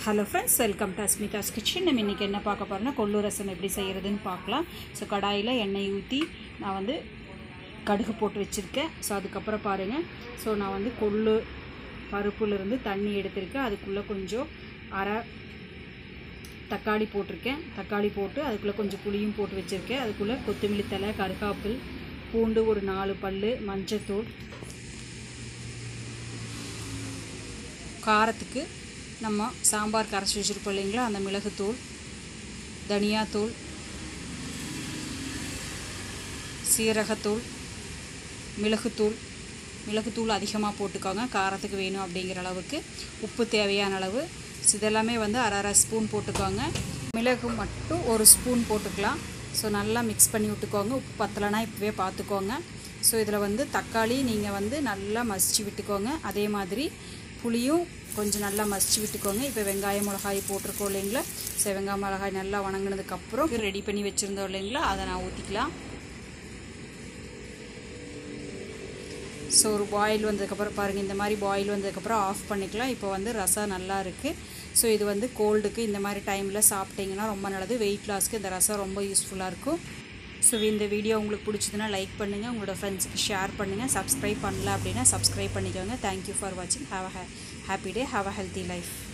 hello friends welcome to Asmita's kitchen நம்ம இன்றைக்கி என்ன பார்க்க போகிறோம்னா கொள்ளு ரசம் எப்படி செய்கிறதுன்னு பார்க்கலாம் ஸோ கடாயில் எண்ணெய் ஊற்றி நான் வந்து கடுகு போட்டு வச்சுருக்கேன் ஸோ அதுக்கப்புறம் பாருங்கள் ஸோ நான் வந்து கொள்ளு பருப்புலேருந்து தண்ணி எடுத்திருக்கேன் அதுக்குள்ளே கொஞ்சம் அரை தக்காளி போட்டிருக்கேன் தக்காளி போட்டு அதுக்குள்ளே கொஞ்சம் புளியும் போட்டு வச்சுருக்கேன் அதுக்குள்ளே கொத்தமல்லி தலை கருகாப்பில் பூண்டு ஒரு நாலு பல் மஞ்சத்தூள் காரத்துக்கு நம்ம சாம்பார் கரைச்சி வச்சுருப்போம் இல்லைங்களா அந்த மிளகுத்தூள் தனியாத்தூள் சீரகத்தூள் மிளகுத்தூள் மிளகுத்தூள் அதிகமாக போட்டுக்கோங்க காரத்துக்கு வேணும் அப்படிங்கிற அளவுக்கு உப்பு தேவையான அளவு இதெல்லாமே வந்து அரை அரை ஸ்பூன் போட்டுக்கோங்க மிளகு மட்டும் ஒரு ஸ்பூன் போட்டுக்கலாம் ஸோ நல்லா மிக்ஸ் பண்ணி விட்டுக்கோங்க உப்பு பத்தலைனா இப்போவே பார்த்துக்கோங்க ஸோ இதில் வந்து தக்காளி நீங்கள் வந்து நல்லா மசிச்சு விட்டுக்கோங்க அதே மாதிரி புளியும் கொஞ்சம் நல்லா மசிச்சு விட்டுக்கோங்க இப்போ வெங்காயம் மிளகாய் போட்டிருக்கோம் இல்லைங்களா ஸோ வெங்காயம் மிளகாய் நல்லா வணங்கினதுக்கப்புறம் ரெடி பண்ணி வச்சுருந்தோம் இல்லைங்களா அதை நான் ஊற்றிக்கலாம் ஸோ ஒரு பாயில் வந்ததுக்கப்புறம் பாருங்கள் இந்த மாதிரி பாயில் வந்ததுக்கப்புறம் ஆஃப் பண்ணிக்கலாம் இப்போ வந்து ரசம் நல்லா இருக்குது ஸோ இது வந்து கோல்டுக்கு இந்த மாதிரி டைமில் சாப்பிட்டிங்கன்னா ரொம்ப நல்லது வெயிட் லாஸ்க்கு இந்த ரசம் ரொம்ப யூஸ்ஃபுல்லாக இருக்கும் ஸோ இந்த வீடியோ உங்களுக்கு பிடிச்சதுன்னா லைக் பண்ணுங்கள் உங்களோட ஃப்ரெண்ட்ஸுக்கு ஷேர் பண்ணுங்கள் சப்ஸ்கிரைப் பண்ணல அப்படின்னா சப்ஸ்கிரைப் பண்ணிக்கோங்க தேங்க்யூ ஃபார் வாட்சிங் have a happy day have a healthy life